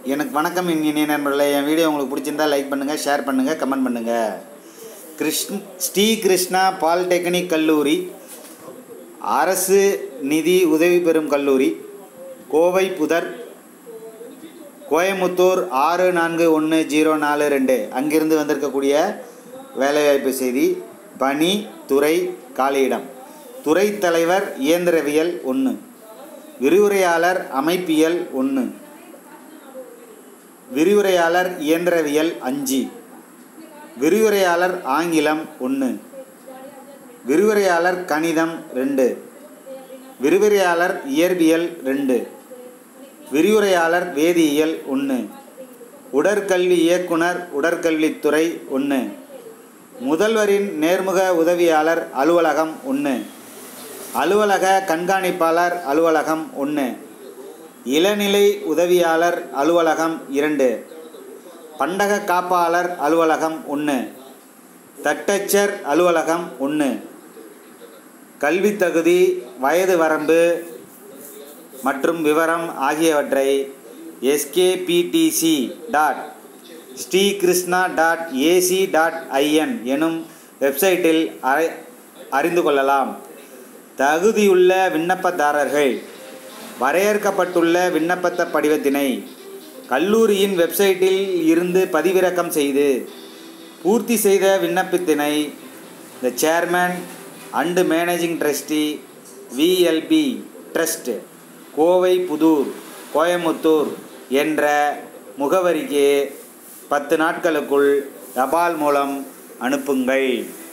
எனக்கு வணக்கம் இனிய நண்பர்களே என் வீடியோ உங்களுக்கு பிடிச்சிருந்தா லைக் பண்ணுங்கள் ஷேர் பண்ணுங்கள் கமெண்ட் பண்ணுங்கள் கிருஷ்ண ஸ்ரீ கிருஷ்ணா பாலிடெக்னிக் கல்லூரி அரசு நிதி உதவி பெறும் கல்லூரி கோவை புதர் கோயமுத்தூர் ஆறு நான்கு ஒன்று ஜீரோ நாலு ரெண்டு அங்கிருந்து வந்திருக்கக்கூடிய வேலைவாய்ப்பு செய்தி பணி துறை காலியிடம் துறை தலைவர் இயந்திரவியல் ஒன்று விரிவுரையாளர் அமைப்பியல் ஒன்று விரிவுரையாளர் இயந்திரவியல் அஞ்சு விரிவுரையாளர் ஆங்கிலம் ஒன்று விரிவுரையாளர் கணிதம் ரெண்டு விரிவுரையாளர் இயற்பியல் ரெண்டு விரிவுரையாளர் வேதியியல் ஒன்று உடற்கல்வி இயக்குனர் உடற்கல்வித்துறை ஒன்று முதல்வரின் நேர்முக உதவியாளர் அலுவலகம் ஒன்று அலுவலக கண்காணிப்பாளர் அலுவலகம் ஒன்று இளநிலை உதவியாளர் அலுவலகம் இரண்டு பண்டக காப்பாளர் அலுவலகம் ஒன்று தட்டச்சர் அலுவலகம் ஒன்று கல்வி தகுதி வயது வரம்பு மற்றும் விவரம் ஆகியவற்றை SKPDC dot Srikrishna dot AC dot IN எனும் வெப்சைட்டில் அறி அறிந்து கொள்ளலாம் தகுதியுள்ள விண்ணப்பதாரர்கள் வரையறுக்கப்பட்டுள்ள விண்ணப்பத்த படிவத்தினை கல்லூரியின் வெப்சைட்டில் இருந்து பதிவிறக்கம் செய்து பூர்த்தி செய்த விண்ணப்பத்தினை the chairman and managing trustee VLP trust Kovai Pudur Coimbatore என்ற முகவரிக்கு பத்து நாட்களுக்குள் தபால் மூலம் அனுப்புங்கள்